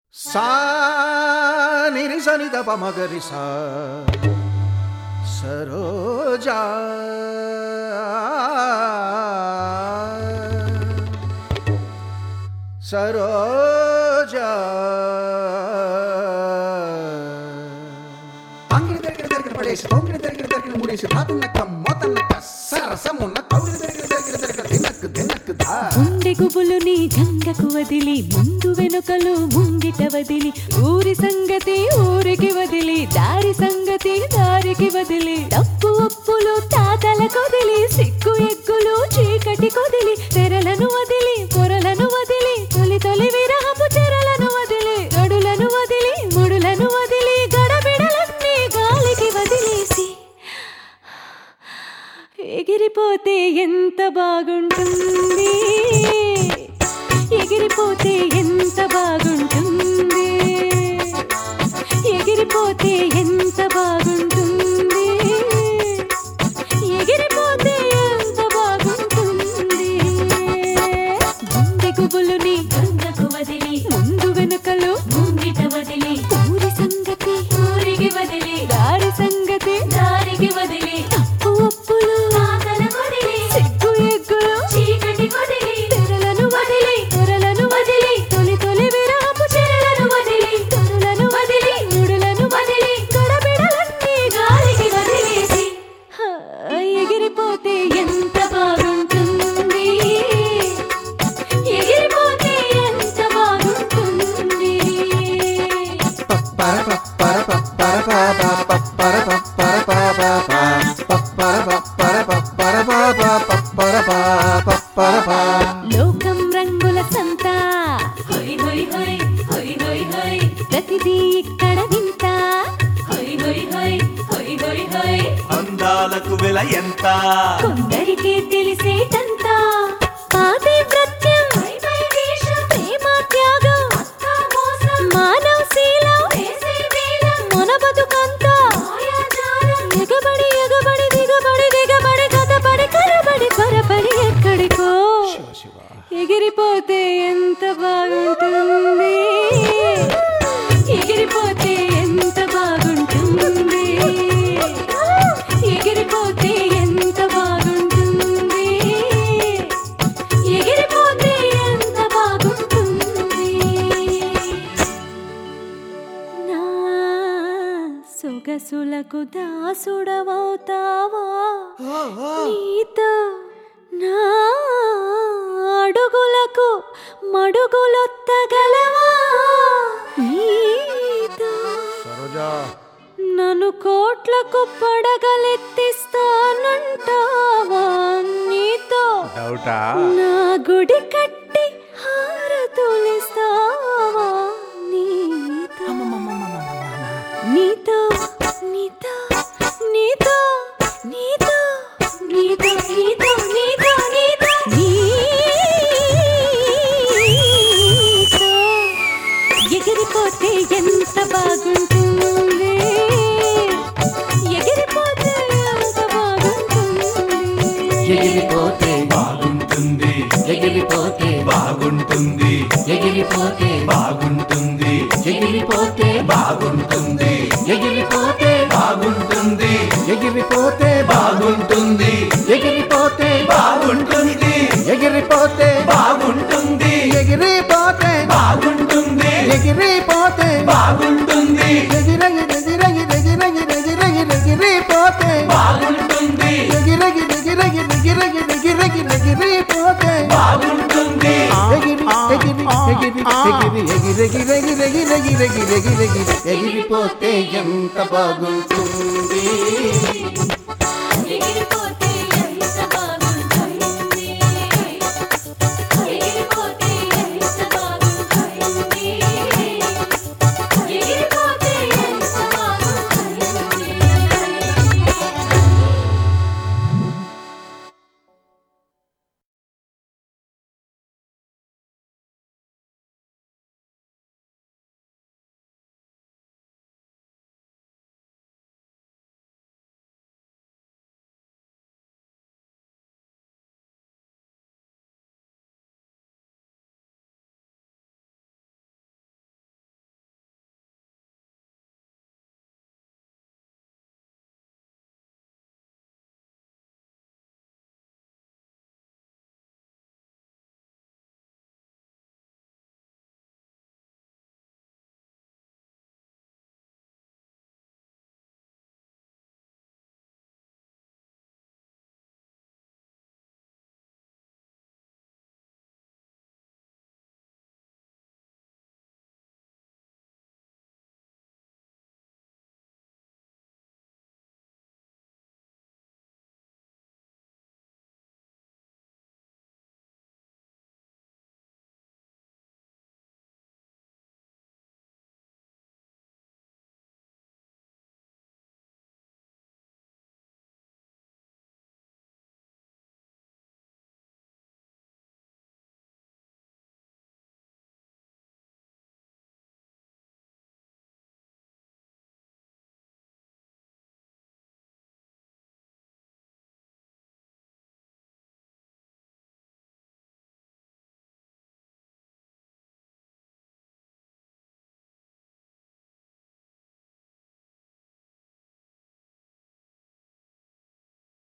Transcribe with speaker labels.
Speaker 1: సా నిరి సని ద ప మగరి సా సరోజా సరోజా అంగిడి దగ్గర దగ్గర పడేసి తొంగిడి దగ్గర దగ్గర ముడేసి తాతున్నక్క మోతన్నక్క సరసమున్న కౌగిడి దగ్గర దగ్గర దగ్గర దినక్కు దినక్కు దా
Speaker 2: గుండె గుబులు నీ జంగకు వదిలి ముందు వెనుకలు ముంగిట వదిలి ఊరి సంగతి ఊరికి వదిలి దారి సంగతి దారికి వదిలి తప్పు ఒప్పులు తాతల కొదిలి సిగ్గు ఎగ్గులు చీకటి కొదిలి తెరలను వదిలి పొరలను వదిలి తొలి తొలి విరహపు తెరలను వదిలి గడులను వదిలి ముడులను వదిలి గడబిడలన్నీ గాలికి వదిలేసి ఎగిరిపోతే ఎంత బాగుంటుంది ఎగిరిపోతే ఎంత బాగుంటుంది ఎగిరిపోతే ఎంత బాగుంటుంది ఎగిరిపోతే ఎంత బాగుంటుంది గుండె గుబులుని గంగకు వదిలి ముందు వెనుకలు ముంగిట వదిలి ఊరి సంగతి ఊరికి వదిలి దారి సంగతి దారికి వదిలి తప్పు ఒప్పులు సిగ్గు ఎగ్గులు చీకటి వదిలి తెరలను వదిలి తెరలను వదిలి తొలి తొలి విరాపు చెరలను వదిలి తొరలను వదిలి ముడులను వదిలి గడబిడలన్నీ గాలికి వదిలేసి హా, ఎగిరిపోతే ఎంత బాగుంటుంది ఎగిరిపోతే ఎంత బాగుంటుంది
Speaker 1: పప్పర పప్పర పప్పర పాప పప్పర పప్పర పాప పప్పర పప్పర పప్పర పాప పప్పర పా పప్పర పా
Speaker 2: లోకం రంగుల సంత హొయ్ హొయ్ హొయ్ హొయ్ హొయ్ హొయ్ ప్రతిదీ ఇక్కడ వింత హొయ్ హొయ్ హొయ్ హొయ్ హొయ్ హొయ్
Speaker 3: అందాలకు వెల ఎంత
Speaker 2: కొందరికే తెలిసేటంత పాతివ్రత్యం ప్రేమ త్యాగం మానవ శీలం మన బతుకంతా ఎగబడి ఎగబడి దిగబడి దిగబడి గతబడి కరబడి పరబడి ఎక్కడికో ఎగిరిపోతే ఎంత బాగుంటుంది ఎగిరిపోతే ఎంత బాగుంటుంది ఎగిరిపోతే ఎంత బాగుంటుంది ఎగిరిపోతే ఎంత బాగుంటుంది నా సొగసులకు దాసుడవవుతావా నీతో నా అడుగులకు మడుగులొత్తగలవా నీతో
Speaker 1: సరోజా
Speaker 2: నన్ను కోట్లకు పడగలెత్తిస్తానంటావా నీతో
Speaker 1: డౌటా
Speaker 2: నా గుడి కట్టి హారతులిస్తావా నీతో నీతో నీతో నీతో నీతో నీతో నీతో నీతో నీతో నీతో ఎగిరిపోతే ఎంత బాగుంటుంది ఎగిరిపోతే ఎంత బాగుంటుంది
Speaker 4: ఎగిరిపోతే
Speaker 3: బాగుంటుంది
Speaker 4: ఎగిరిపోతే
Speaker 3: బాగుంటుంది
Speaker 4: ఎగిరిపోతే
Speaker 3: బాగుంటుంది
Speaker 4: ఎగిరిపోతే
Speaker 3: బాగుంటుంది
Speaker 4: ఎగిరిపోతే
Speaker 3: బాగుంటుంది
Speaker 1: ఎగిరిపోతే
Speaker 3: బాగుంటుంది
Speaker 1: ఎగిరిపోతే
Speaker 3: బాగుంటుంది
Speaker 1: ఎగిరిపోతే
Speaker 3: బాగుంటుంది
Speaker 1: ఎగిరిపోతే
Speaker 3: బాగుంటుంది
Speaker 1: ఎగిరిపోతే
Speaker 3: బాగుంటుంది
Speaker 1: ఎగిరగి ఎగిరగి ఎగిరగి ఎగిరగి ఎగిరిపోతే
Speaker 3: బాగుంటుంది
Speaker 1: ఎగిరగి ఎగిరగి ఎగిరగి ఎగిరగి ఎగిరిపోతే
Speaker 3: బాగుంటుంది
Speaker 1: ఎగిరి ఎగిరి ఎగిరి ఎగిరి ఎగిరి ఎగిరి ఎగిరి ఎగిరి ఎగిరి ఎగిరి ఎగిరి ఎగిరిపోతే ఎంత బాగుంటుంది
Speaker 2: ఎగిరిపోతే